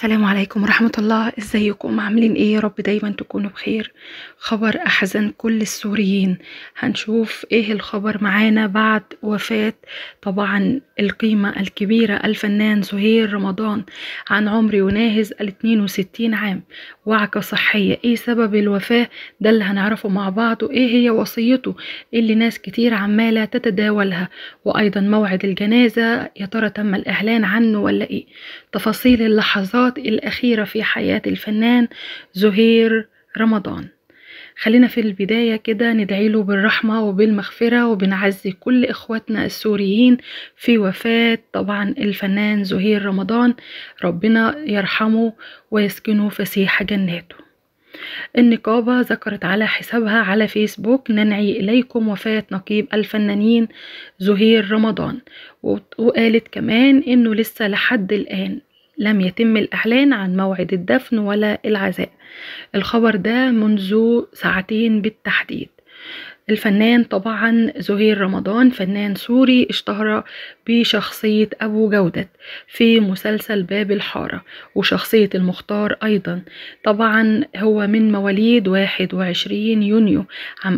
السلام عليكم ورحمة الله ازيكم عاملين ايه يا رب دايما تكونوا بخير خبر احزن كل السوريين هنشوف ايه الخبر معانا بعد وفاة طبعا القيمة الكبيرة الفنان زهير رمضان عن عمر يناهز ال 62 عام وعكة صحية ايه سبب الوفاة ده اللي هنعرفه مع بعض وايه هي وصيته اللي ناس كتير عمالة تتداولها وايضا موعد الجنازة يا ترى تم الاعلان عنه ولا ايه تفاصيل اللحظات الأخيرة في حياة الفنان زهير رمضان خلينا في البداية كده ندعيله بالرحمة وبالمغفرة وبنعزي كل إخواتنا السوريين في وفاة طبعا الفنان زهير رمضان ربنا يرحمه ويسكنه فسيح جناته النقابة ذكرت على حسابها على فيسبوك ننعي إليكم وفاة نقيب الفنانين زهير رمضان وقالت كمان إنه لسه لحد الآن لم يتم الإعلان عن موعد الدفن ولا العزاء الخبر ده منذ ساعتين بالتحديد الفنان طبعا زهير رمضان فنان سوري اشتهر بشخصية أبو جودة في مسلسل باب الحارة وشخصية المختار أيضا طبعا هو من مواليد 21 يونيو عام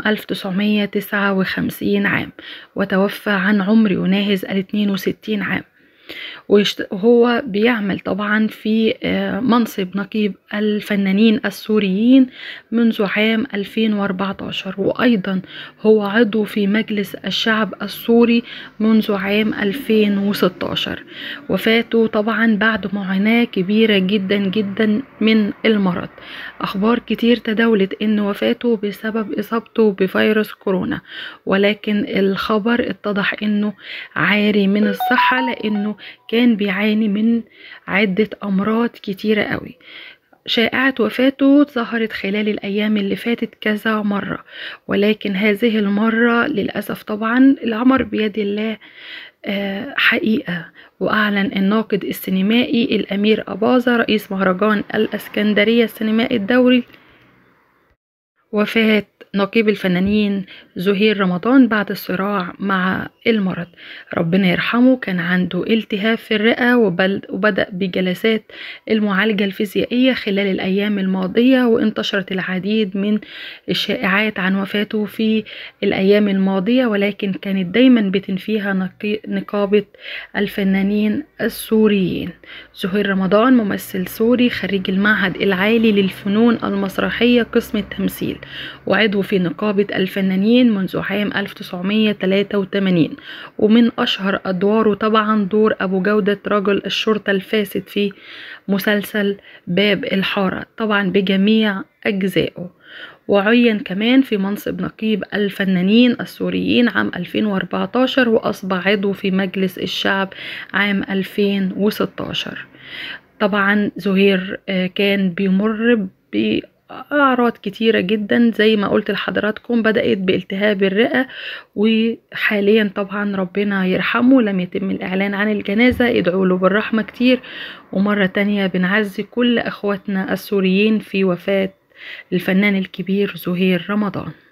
1959 عام وتوفى عن عمر يناهز ال 62 عام وهو بيعمل طبعا في منصب نقيب الفنانين السوريين منذ عام 2014 وأيضا هو عضو في مجلس الشعب السوري منذ عام 2016 وفاته طبعا بعد معاناة كبيرة جدا جدا من المرض أخبار كتير تداولت إن وفاته بسبب إصابته بفيروس كورونا ولكن الخبر اتضح إنه عاري من الصحة لأنه كان بيعاني من عدة أمراض كتيرة قوي شائعة وفاته ظهرت خلال الأيام اللي فاتت كذا مرة ولكن هذه المرة للأسف طبعا الأمر بيد الله حقيقة وأعلن الناقد السينمائي الأمير أباظة رئيس مهرجان الأسكندرية السينمائي الدولي وفاة نقيب الفنانين زهير رمضان بعد الصراع مع المرض ربنا يرحمه كان عنده التهاب في الرئة وبدأ بجلسات المعالجة الفيزيائية خلال الأيام الماضية وانتشرت العديد من الشائعات عن وفاته في الأيام الماضية ولكن كانت دايما بتنفيها نقابة الفنانين السوريين زهير رمضان ممثل سوري خريج المعهد العالي للفنون المسرحية قسم التمثيل وعضو في نقابة الفنانين منذ عام 1983 ومن أشهر أدواره طبعا دور أبو جودة رجل الشرطة الفاسد في مسلسل باب الحارة طبعا بجميع أجزائه وعين كمان في منصب نقيب الفنانين السوريين عام 2014 وأصبح عضو في مجلس الشعب عام 2016 طبعا زهير كان بيمر ب أعراض كتيرة جدا زي ما قلت لحضراتكم بدأت بالتهاب الرئة وحاليا طبعا ربنا يرحمه لم يتم الإعلان عن الجنازة ادعوا له بالرحمة كتير ومرة تانية بنعزي كل أخواتنا السوريين في وفاة الفنان الكبير زهير رمضان